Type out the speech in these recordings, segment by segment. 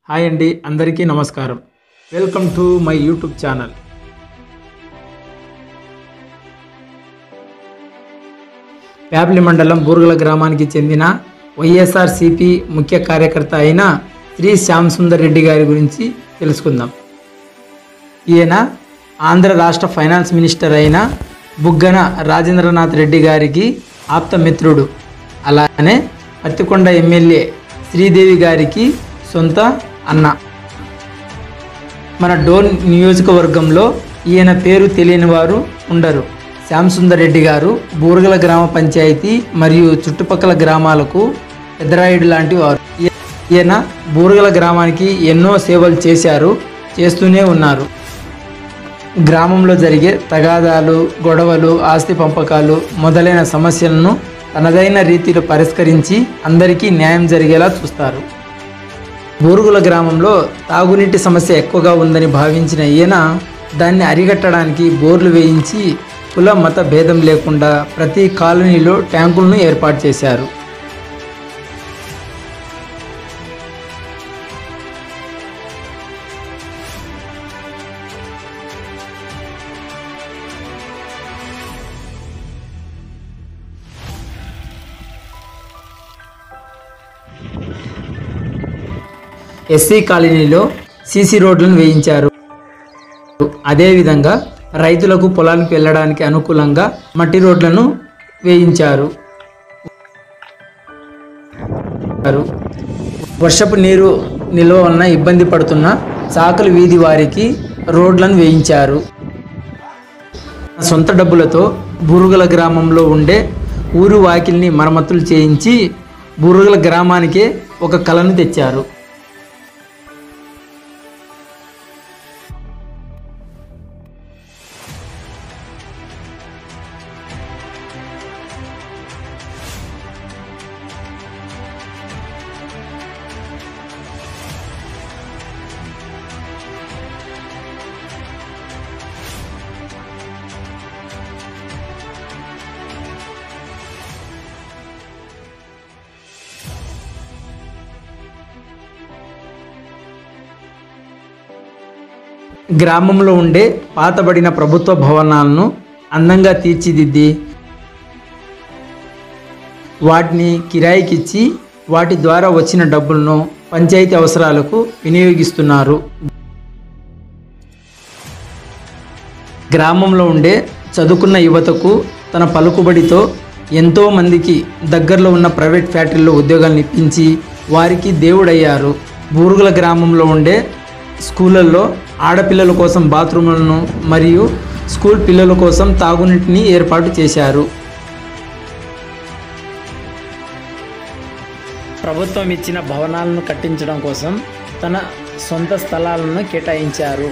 hi అండి అందరికీ నమస్కారం welcome to my YouTube channel Pyapili మండలం బూర్గల గ్రామానికి చెందిన వైఎస్ఆర్సిపి ముఖ్య కార్యకర్త అయిన శ్రీ శ్యామ్ సుందర్ రెడ్డి గారి గురించి తెలుసుకుందాం ఈయన ఆంధ్ర రాష్ట్ర ఫైనాన్స్ మినిస్టర్ అయిన బుగ్గన రాజేంద్రనాథ్ రెడ్డి గారికి ఆప్త మిత్రుడు అలానే పత్తికొండ ఎమ్మెల్యే శ్రీదేవి గారికి సొంత అన్న మన డోన్ నియోజకవర్గంలో ఈయన పేరు తెలియని వారు ఉండరు శ్యామ్ సుందర్ రెడ్డి గారు బూరగల గ్రామ పంచాయతీ మరియు చుట్టుపక్కల గ్రామాలకు పెద్దరాయుడు లాంటి వారు ఈ- ఈయన బూరగల గ్రామానికి ఎన్నో సేవలు చేశారు చేస్తూనే ఉన్నారు గ్రామంలో జరిగే తగాదాలు గొడవలు ఆస్తి పంపకాలు మొదలైన సమస్యలను తనదైన రీతిలో పరిష్కరించి అందరికీ న్యాయం జరిగేలా చూస్తారు బూరుగుల గ్రామంలో తాగునీటి సమస్య ఎక్కువగా ఉందని భావించిన ఈయన దాన్ని అరికట్టడానికి బోర్లు వేయించి కుల మత భేదం లేకుండా ప్రతి కాలనీలో ట్యాంకులను ఏర్పాటు చేశారు ఎస్సీ కాలనీలో సీసీ రోడ్లను వేయించారు అదేవిధంగా రైతులకు పొలానికి వెళ్ళడానికి అనుకూలంగా మట్టి రోడ్లను వేయించారు వర్షపు నీరు నిల్వ వలన ఇబ్బంది పడుతున్న చాకలి వీధి వారికి రోడ్లను వేయించారు సొంత డబ్బులతో బురుగుల గ్రామంలో ఉండే ఊరు వాకిల్ని మరమ్మతులు చేయించి బురుగుల గ్రామానికే ఒక కళను తెచ్చారు గ్రామంలో ఉండే పాతబడిన ప్రభుత్వ భవనాలను అందంగా తీర్చిదిద్ది వాటిని కిరాయికిచ్చి వాటి ద్వారా వచ్చిన డబ్బులను పంచాయతీ అవసరాలకు వినియోగిస్తున్నారు గ్రామంలో ఉండే చదువుకున్న యువతకు తన పలుకుబడితో ఎంతో మందికి దగ్గరలో ఉన్న ప్రైవేట్ ఫ్యాక్టరీలో ఉద్యోగాలను ఇప్పించి వారికి దేవుడయ్యారు బూరుగుల గ్రామంలో ఉండే స్కూళ్ళల్లో ఆడపిల్లల కోసం బాత్రూములను మరియు స్కూల్ పిల్లల కోసం తాగునీటిని ఏర్పాటు చేశారు ప్రభుత్వం ఇచ్చిన భవనాలను కట్టించడం కోసం తన సొంత స్థలాలను కేటాయించారు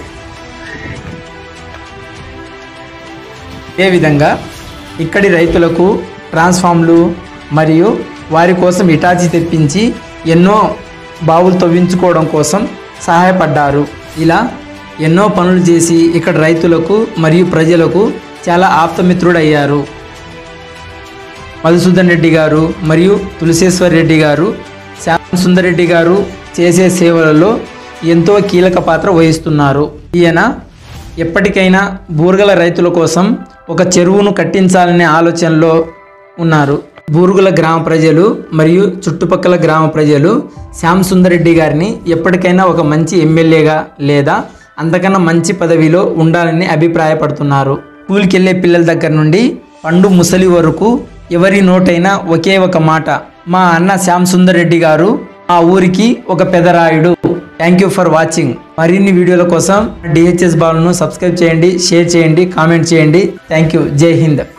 అదేవిధంగా ఇక్కడి రైతులకు ట్రాన్స్ఫార్మ్లు మరియు వారి కోసం ఇటాచి తెప్పించి ఎన్నో బావులు తవ్వించుకోవడం కోసం సహాయపడ్డారు ఇలా ఎన్నో పనులు చేసి ఇక్కడ రైతులకు మరియు ప్రజలకు చాలా ఆప్తమిత్రుడయ్యారు మధుసూదన్ రెడ్డి గారు మరియు తులసేశ్వర్ రెడ్డి గారు శ్యామ్ సుందర్ రెడ్డి గారు చేసే సేవలలో ఎంతో కీలక పాత్ర వహిస్తున్నారు ఈయన ఎప్పటికైనా బూర్గల రైతుల కోసం ఒక చెరువును కట్టించాలనే ఆలోచనలో ఉన్నారు బూరుగుల గ్రామ ప్రజలు మరియు చుట్టుపక్కల గ్రామ ప్రజలు శ్యామ్ సుందర్ రెడ్డి గారిని ఎప్పటికైనా ఒక మంచి ఎమ్మెల్యేగా లేదా అంతకన్నా మంచి పదవిలో ఉండాలని అభిప్రాయపడుతున్నారు స్కూల్కి వెళ్ళే పిల్లల దగ్గర నుండి పండు ముసలి వరకు ఎవరి నోటైనా ఒకే ఒక మాట మా అన్న శ్యామ్ సుందర్ రెడ్డి గారు మా ఊరికి ఒక Pedarayudu thank you for watching మరిన్ని వీడియోల కోసం డిహెచ్ఎస్ బాల్ను సబ్స్క్రైబ్ చేయండి షేర్ చేయండి కామెంట్ చేయండి థ్యాంక్ యూ జై హింద్